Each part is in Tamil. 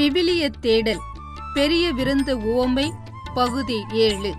விவிலிய தேடல் பெரிய விருந்து உவமை பகுதி ஏழு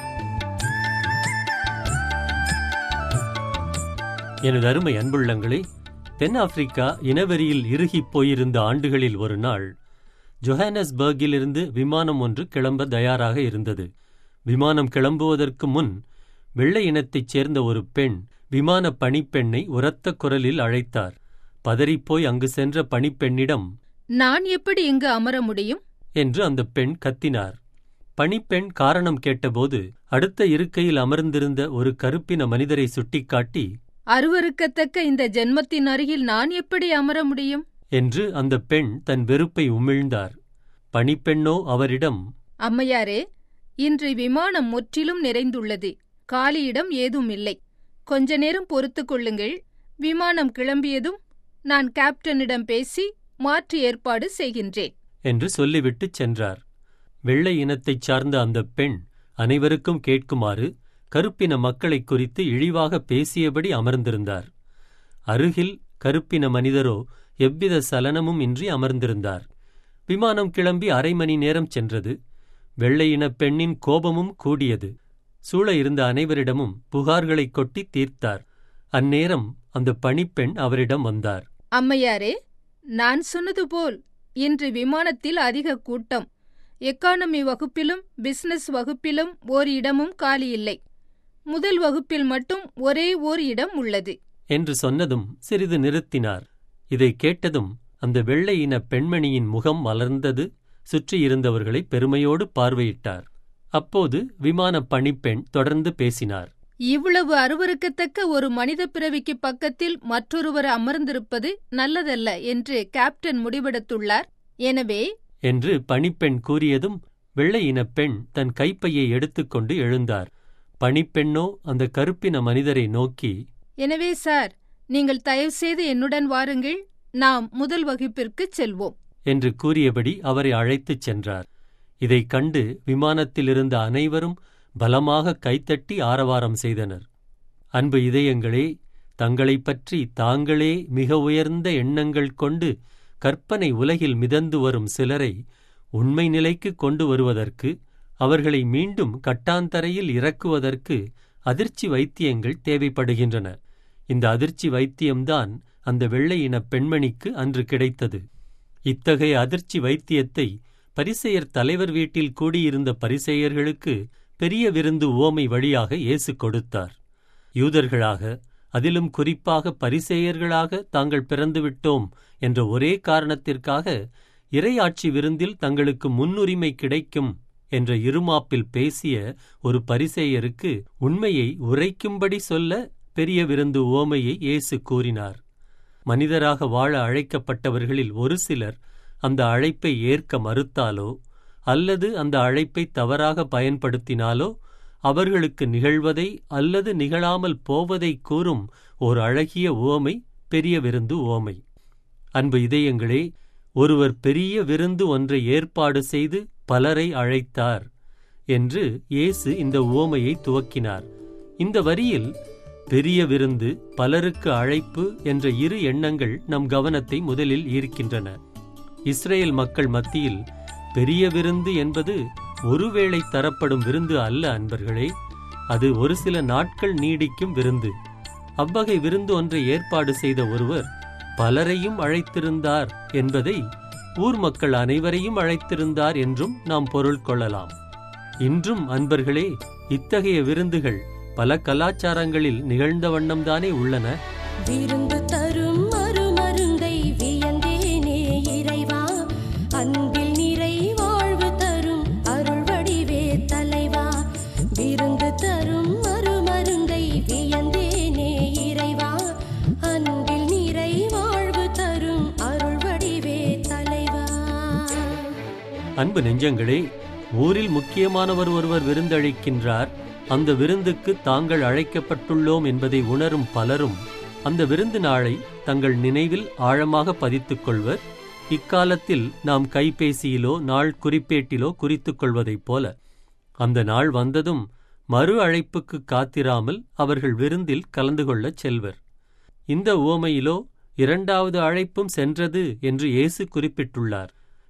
எனது அருமை அன்புள்ளங்களே தென்னாப்பிரிக்கா இனவெறியில் இறுகிப் போயிருந்த ஆண்டுகளில் ஒரு நாள் ஜொஹானஸ்பர்கிலிருந்து விமானம் ஒன்று கிளம்ப தயாராக இருந்தது விமானம் கிளம்புவதற்கு முன் வெள்ளை இனத்தைச் சேர்ந்த ஒரு பெண் விமான பணிப்பெண்ணை உரத்த குரலில் அழைத்தார் பதறிப்போய் அங்கு சென்ற பணிப்பெண்ணிடம் நான் எப்படி இங்கு அமர முடியும் என்று அந்த பெண் கத்தினார் பணிப்பெண் காரணம் கேட்டபோது அடுத்த இருக்கையில் அமர்ந்திருந்த ஒரு கருப்பின மனிதரை சுட்டிக்காட்டி அருவருக்கத்தக்க இந்த ஜென்மத்தின் அருகில் நான் எப்படி அமர முடியும் என்று அந்த பெண் தன் வெறுப்பை உமிழ்ந்தார் பணிப்பெண்ணோ அவரிடம் அம்மையாரே இன்று விமானம் முற்றிலும் நிறைந்துள்ளது காலியிடம் ஏதும் இல்லை கொஞ்ச நேரம் பொறுத்துக் கொள்ளுங்கள் விமானம் கிளம்பியதும் நான் கேப்டனிடம் பேசி மாற்று ஏற்பாடு செய்கின்றேன் என்று சொல்லிவிட்டுச் சென்றார் வெள்ளை இனத்தைச் சார்ந்த அந்த பெண் அனைவருக்கும் கேட்குமாறு கருப்பின மக்களைக் குறித்து இழிவாக பேசியபடி அமர்ந்திருந்தார் அருகில் கருப்பின மனிதரோ எவ்வித சலனமும் இன்றி அமர்ந்திருந்தார் விமானம் கிளம்பி அரை மணி நேரம் சென்றது வெள்ளையினப் பெண்ணின் கோபமும் கூடியது சூழ இருந்த அனைவரிடமும் புகார்களைக் கொட்டி தீர்த்தார் அந்நேரம் அந்த பணிப்பெண் அவரிடம் வந்தார் அம்மையாரே நான் சொன்னது போல் இன்று விமானத்தில் அதிக கூட்டம் எக்கானமி வகுப்பிலும் பிசினஸ் வகுப்பிலும் ஓர் இடமும் காலியில்லை முதல் வகுப்பில் மட்டும் ஒரே ஓர் இடம் உள்ளது என்று சொன்னதும் சிறிது நிறுத்தினார் இதை கேட்டதும் அந்த வெள்ளை இன பெண்மணியின் முகம் மலர்ந்தது சுற்றியிருந்தவர்களை பெருமையோடு பார்வையிட்டார் அப்போது விமான பணிப்பெண் தொடர்ந்து பேசினார் இவ்வளவு அருவருக்கத்தக்க ஒரு மனித பிறவிக்கு பக்கத்தில் மற்றொருவர் அமர்ந்திருப்பது நல்லதல்ல என்று கேப்டன் முடிவெடுத்துள்ளார் எனவே என்று பணிப்பெண் கூறியதும் வெள்ளை இனப் பெண் தன் கைப்பையை எடுத்துக்கொண்டு எழுந்தார் பணிப்பெண்ணோ அந்த கருப்பின மனிதரை நோக்கி எனவே சார் நீங்கள் தயவுசெய்து என்னுடன் வாருங்கள் நாம் முதல் வகுப்பிற்குச் செல்வோம் என்று கூறியபடி அவரை அழைத்துச் சென்றார் இதைக் கண்டு விமானத்திலிருந்த அனைவரும் பலமாக கைத்தட்டி ஆரவாரம் செய்தனர் அன்பு இதயங்களே தங்களைப் பற்றி தாங்களே மிக உயர்ந்த எண்ணங்கள் கொண்டு கற்பனை உலகில் மிதந்து வரும் சிலரை உண்மை நிலைக்கு கொண்டு வருவதற்கு அவர்களை மீண்டும் கட்டாந்தரையில் இறக்குவதற்கு அதிர்ச்சி வைத்தியங்கள் தேவைப்படுகின்றன இந்த அதிர்ச்சி வைத்தியம்தான் அந்த வெள்ளை இனப் பெண்மணிக்கு அன்று கிடைத்தது இத்தகைய அதிர்ச்சி வைத்தியத்தை பரிசெயர் தலைவர் வீட்டில் கூடியிருந்த பரிசெயர்களுக்கு பெரிய விருந்து உவமை வழியாக இயேசு கொடுத்தார் யூதர்களாக அதிலும் குறிப்பாக பரிசேயர்களாக தாங்கள் பிறந்துவிட்டோம் என்ற ஒரே காரணத்திற்காக இறையாட்சி விருந்தில் தங்களுக்கு முன்னுரிமை கிடைக்கும் என்ற இருமாப்பில் பேசிய ஒரு பரிசேயருக்கு உண்மையை உரைக்கும்படி சொல்ல பெரிய விருந்து உவமையை இயேசு கூறினார் மனிதராக வாழ அழைக்கப்பட்டவர்களில் ஒரு சிலர் அந்த அழைப்பை ஏற்க மறுத்தாலோ அல்லது அந்த அழைப்பை தவறாக பயன்படுத்தினாலோ அவர்களுக்கு நிகழ்வதை அல்லது நிகழாமல் போவதை கூறும் ஓர் அழகிய உவமை பெரிய விருந்து உவமை அன்பு இதயங்களே ஒருவர் பெரிய விருந்து ஒன்றை ஏற்பாடு செய்து பலரை அழைத்தார் என்று இயேசு இந்த உவமையை துவக்கினார் இந்த வரியில் பெரிய விருந்து பலருக்கு அழைப்பு என்ற இரு எண்ணங்கள் நம் கவனத்தை முதலில் ஈர்க்கின்றன இஸ்ரேல் மக்கள் மத்தியில் பெரிய விருந்து என்பது ஒருவேளை தரப்படும் விருந்து அல்ல அன்பர்களே அது ஒரு சில நாட்கள் நீடிக்கும் விருந்து அவ்வகை விருந்து ஒன்றை ஏற்பாடு செய்த ஒருவர் பலரையும் அழைத்திருந்தார் என்பதை ஊர் மக்கள் அனைவரையும் அழைத்திருந்தார் என்றும் நாம் பொருள் கொள்ளலாம் இன்றும் அன்பர்களே இத்தகைய விருந்துகள் பல கலாச்சாரங்களில் நிகழ்ந்த வண்ணம்தானே உள்ளன விருந்து தரும் மறுமருந்தை வியந்தேனே இறைவா அன்பில் நிறை வாழ்வு தரும் அருள் வடிவே தலைவா விருந்து தரும் மறுமருந்தை வியந்தேனே இறைவா அன்பில் நிறை வாழ்வு தரும் அருள் வடிவே தலைவா அன்பு நெஞ்சங்களே ஊரில் முக்கியமானவர் ஒருவர் விருந்தளிக்கின்றார் அந்த விருந்துக்கு தாங்கள் அழைக்கப்பட்டுள்ளோம் என்பதை உணரும் பலரும் அந்த விருந்து நாளை தங்கள் நினைவில் ஆழமாக பதித்துக் கொள்வர் இக்காலத்தில் நாம் கைபேசியிலோ நாள் குறிப்பேட்டிலோ குறித்துக் கொள்வதைப் போல அந்த நாள் வந்ததும் மறு அழைப்புக்கு காத்திராமல் அவர்கள் விருந்தில் கலந்து கொள்ளச் செல்வர் இந்த உவமையிலோ இரண்டாவது அழைப்பும் சென்றது என்று இயேசு குறிப்பிட்டுள்ளார்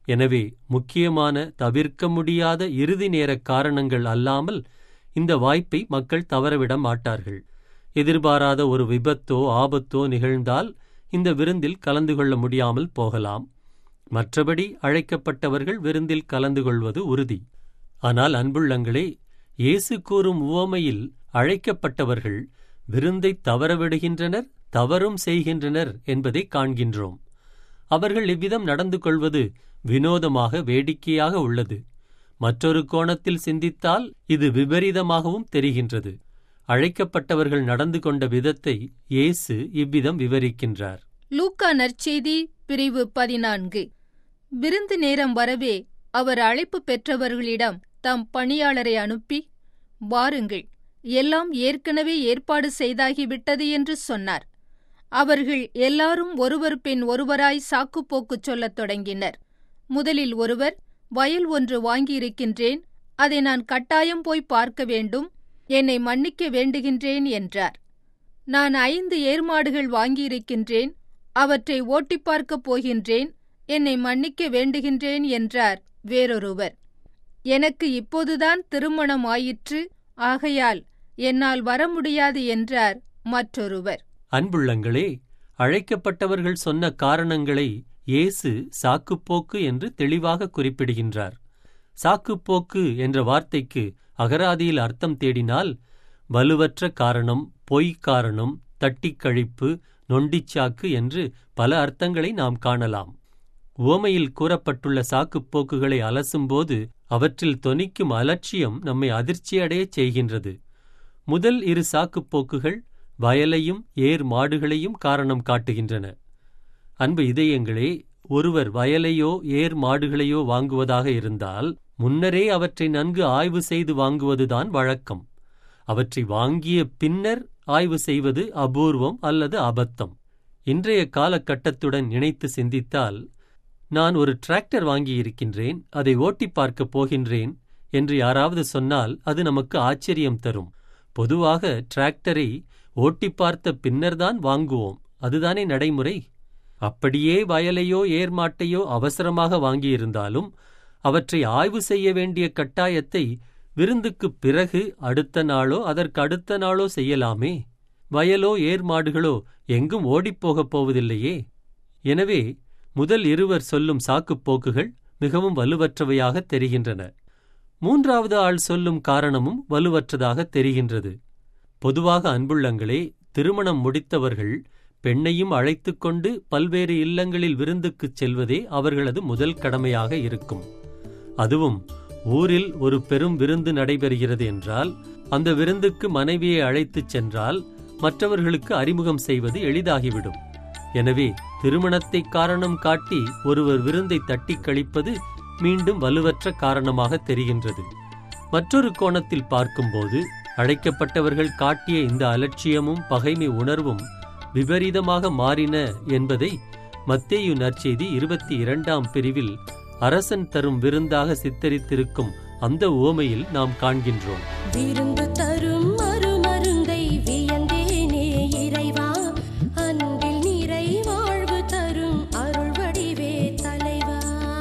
எனவே முக்கியமான தவிர்க்க முடியாத இறுதி நேர காரணங்கள் அல்லாமல் இந்த வாய்ப்பை மக்கள் தவறவிட மாட்டார்கள் எதிர்பாராத ஒரு விபத்தோ ஆபத்தோ நிகழ்ந்தால் இந்த விருந்தில் கலந்து கொள்ள முடியாமல் போகலாம் மற்றபடி அழைக்கப்பட்டவர்கள் விருந்தில் கலந்து கொள்வது உறுதி ஆனால் அன்புள்ளங்களே இயேசு கூறும் உவமையில் அழைக்கப்பட்டவர்கள் விருந்தை தவறவிடுகின்றனர் தவறும் செய்கின்றனர் என்பதை காண்கின்றோம் அவர்கள் இவ்விதம் நடந்து கொள்வது வினோதமாக வேடிக்கையாக உள்ளது மற்றொரு கோணத்தில் சிந்தித்தால் இது விபரீதமாகவும் தெரிகின்றது அழைக்கப்பட்டவர்கள் நடந்து கொண்ட விதத்தை இயேசு இவ்விதம் விவரிக்கின்றார் லூக்கா நற்செய்தி பிரிவு பதினான்கு விருந்து நேரம் வரவே அவர் அழைப்பு பெற்றவர்களிடம் தம் பணியாளரை அனுப்பி வாருங்கள் எல்லாம் ஏற்கனவே ஏற்பாடு செய்தாகிவிட்டது என்று சொன்னார் அவர்கள் எல்லாரும் ஒருவர் பின் ஒருவராய் சாக்குப்போக்குச் சொல்லத் தொடங்கினர் முதலில் ஒருவர் வயல் ஒன்று வாங்கியிருக்கின்றேன் அதை நான் கட்டாயம் போய் பார்க்க வேண்டும் என்னை மன்னிக்க வேண்டுகின்றேன் என்றார் நான் ஐந்து ஏர்மாடுகள் வாங்கியிருக்கின்றேன் அவற்றை ஓட்டிப் பார்க்கப் போகின்றேன் என்னை மன்னிக்க வேண்டுகின்றேன் என்றார் வேறொருவர் எனக்கு இப்போதுதான் திருமணம் ஆயிற்று ஆகையால் என்னால் வர முடியாது என்றார் மற்றொருவர் அன்புள்ளங்களே அழைக்கப்பட்டவர்கள் சொன்ன காரணங்களை இயேசு சாக்குப்போக்கு என்று தெளிவாக குறிப்பிடுகின்றார் சாக்குப்போக்கு என்ற வார்த்தைக்கு அகராதியில் அர்த்தம் தேடினால் வலுவற்ற காரணம் பொய் காரணம் தட்டிக் கழிப்பு நொண்டிச்சாக்கு என்று பல அர்த்தங்களை நாம் காணலாம் உவமையில் கூறப்பட்டுள்ள சாக்குப்போக்குகளை அலசும்போது அவற்றில் தொனிக்கும் அலட்சியம் நம்மை அதிர்ச்சியடையச் செய்கின்றது முதல் இரு சாக்குப்போக்குகள் வயலையும் ஏர் மாடுகளையும் காரணம் காட்டுகின்றன அன்பு இதயங்களே ஒருவர் வயலையோ ஏர் மாடுகளையோ வாங்குவதாக இருந்தால் முன்னரே அவற்றை நன்கு ஆய்வு செய்து வாங்குவதுதான் வழக்கம் அவற்றை வாங்கிய பின்னர் ஆய்வு செய்வது அபூர்வம் அல்லது அபத்தம் இன்றைய காலகட்டத்துடன் இணைத்து சிந்தித்தால் நான் ஒரு டிராக்டர் வாங்கியிருக்கின்றேன் அதை ஓட்டிப் பார்க்கப் போகின்றேன் என்று யாராவது சொன்னால் அது நமக்கு ஆச்சரியம் தரும் பொதுவாக டிராக்டரை ஓட்டிப் பார்த்த பின்னர்தான் வாங்குவோம் அதுதானே நடைமுறை அப்படியே வயலையோ ஏர்மாட்டையோ அவசரமாக வாங்கியிருந்தாலும் அவற்றை ஆய்வு செய்ய வேண்டிய கட்டாயத்தை விருந்துக்குப் பிறகு அடுத்த நாளோ அதற்கு அடுத்த நாளோ செய்யலாமே வயலோ ஏர்மாடுகளோ எங்கும் ஓடிப்போகப் போவதில்லையே எனவே முதல் இருவர் சொல்லும் சாக்குப்போக்குகள் மிகவும் வலுவற்றவையாக தெரிகின்றன மூன்றாவது ஆள் சொல்லும் காரணமும் வலுவற்றதாக தெரிகின்றது பொதுவாக அன்புள்ளங்களே திருமணம் முடித்தவர்கள் பெண்ணையும் அழைத்துக் கொண்டு பல்வேறு இல்லங்களில் விருந்துக்குச் செல்வதே அவர்களது முதல் கடமையாக இருக்கும் அதுவும் ஊரில் ஒரு பெரும் விருந்து நடைபெறுகிறது என்றால் அந்த விருந்துக்கு மனைவியை அழைத்துச் சென்றால் மற்றவர்களுக்கு அறிமுகம் செய்வது எளிதாகிவிடும் எனவே திருமணத்தை காரணம் காட்டி ஒருவர் விருந்தை தட்டிக் கழிப்பது மீண்டும் வலுவற்ற காரணமாக தெரிகின்றது மற்றொரு கோணத்தில் பார்க்கும்போது அழைக்கப்பட்டவர்கள் காட்டிய இந்த அலட்சியமும் பகைமை உணர்வும் விபரீதமாக மாறின என்பதை மத்தேயு நற்செய்தி இருபத்தி இரண்டாம் பிரிவில் அரசன் தரும் விருந்தாக சித்தரித்திருக்கும் அந்த உவமையில் நாம் காண்கின்றோம் விருந்து தரும் மறுமருந்தை வியந்தேனே இறைவா அன்பில் நிறை வாழ்வு தரும் அருள் வடிவே தலைவா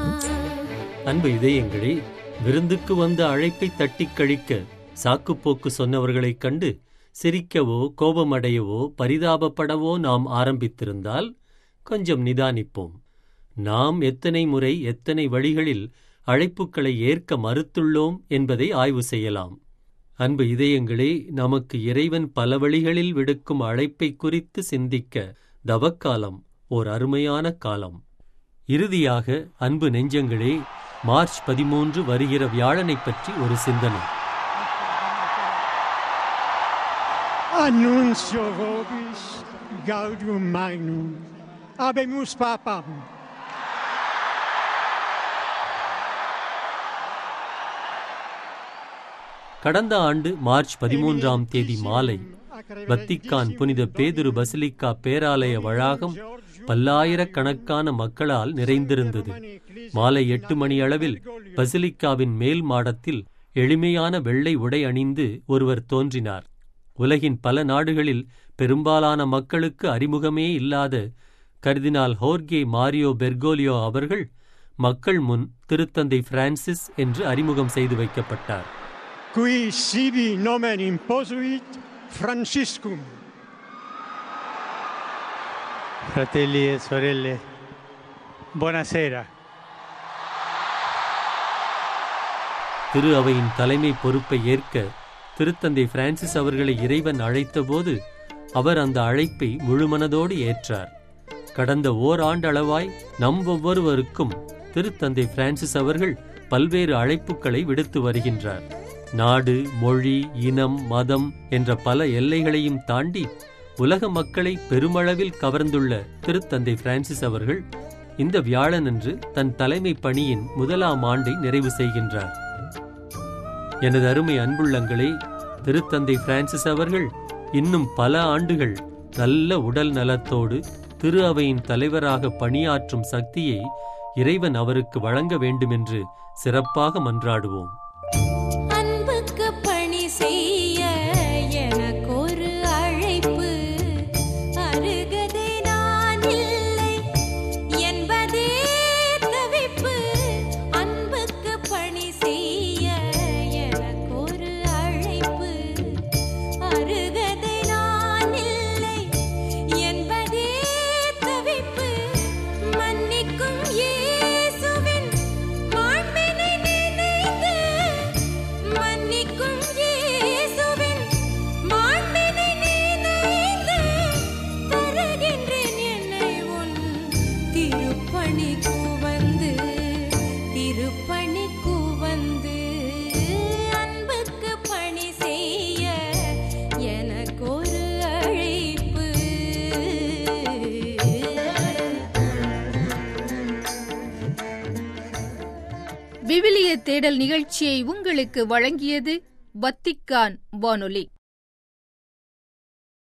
அன்பு இதயங்களே விருந்துக்கு வந்த அழைப்பை தட்டிக் கழிக்க சாக்குப்போக்கு சொன்னவர்களைக் கண்டு சிரிக்கவோ கோபமடையவோ பரிதாபப்படவோ நாம் ஆரம்பித்திருந்தால் கொஞ்சம் நிதானிப்போம் நாம் எத்தனை முறை எத்தனை வழிகளில் அழைப்புக்களை ஏற்க மறுத்துள்ளோம் என்பதை ஆய்வு செய்யலாம் அன்பு இதயங்களே நமக்கு இறைவன் பல வழிகளில் விடுக்கும் அழைப்பை குறித்து சிந்திக்க தவக்காலம் ஓர் அருமையான காலம் இறுதியாக அன்பு நெஞ்சங்களே மார்ச் பதிமூன்று வருகிற வியாழனைப் பற்றி ஒரு சிந்தனை Annuncio vobis gaudium magnum. Habemus papam. கடந்த ஆண்டு மார்ச் பதிமூன்றாம் தேதி மாலை வத்திக்கான் புனித பேதுரு பசிலிக்கா பேராலய வளாகம் பல்லாயிரக்கணக்கான மக்களால் நிறைந்திருந்தது மாலை எட்டு மணி அளவில் பசிலிக்காவின் மேல் மாடத்தில் எளிமையான வெள்ளை உடை அணிந்து ஒருவர் தோன்றினார் உலகின் பல நாடுகளில் பெரும்பாலான மக்களுக்கு அறிமுகமே இல்லாத கர்தினால் ஹோர்கே மாரியோ பெர்கோலியோ அவர்கள் மக்கள் முன் திருத்தந்தை பிரான்சிஸ் என்று அறிமுகம் செய்து வைக்கப்பட்டார் Qui sibi nomen imposuit Franciscum. Fratelli e sorelle, buonasera. திரு அவையின் தலைமை பொறுப்பை ஏற்க திருத்தந்தை பிரான்சிஸ் அவர்களை இறைவன் அழைத்தபோது அவர் அந்த அழைப்பை முழுமனதோடு ஏற்றார் கடந்த ஓராண்டளவாய் நம் ஒவ்வொருவருக்கும் திருத்தந்தை பிரான்சிஸ் அவர்கள் பல்வேறு அழைப்புகளை விடுத்து வருகின்றார் நாடு மொழி இனம் மதம் என்ற பல எல்லைகளையும் தாண்டி உலக மக்களை பெருமளவில் கவர்ந்துள்ள திருத்தந்தை பிரான்சிஸ் அவர்கள் இந்த வியாழனன்று தன் தலைமை பணியின் முதலாம் ஆண்டை நிறைவு செய்கின்றார் எனது அருமை அன்புள்ளங்களே திருத்தந்தை பிரான்சிஸ் அவர்கள் இன்னும் பல ஆண்டுகள் நல்ல உடல் நலத்தோடு திரு அவையின் தலைவராக பணியாற்றும் சக்தியை இறைவன் அவருக்கு வழங்க வேண்டுமென்று சிறப்பாக மன்றாடுவோம் அன்புக்கு பணி செய்ய எனக்கொரு அழைப்பு அருகதை நான் இல்லை என்பதே தவிப்பு அன்புக்கு பணி செய்ய எனக்கொரு அழைப்பு அருகதை நான் இல்லை என்பதே தவிப்பு மன்னிக்கும் இயேசுவின் மாண்பினை நினைத்து மன்னிக்கும் இயேசுவின் மாண்பினை நினைத்து தருகின்றேன் என்னை உன் திருப்பணிக்கு வந்து திருப்பணிக்கு வந்து அன்புக்கு பணி செய்ய எனக்கொரு அழைப்பு விவிலிய தேடல் நிகழ்ச்சியை உங்களுக்கு வழங்கியது வத்திக்கான் வானொலி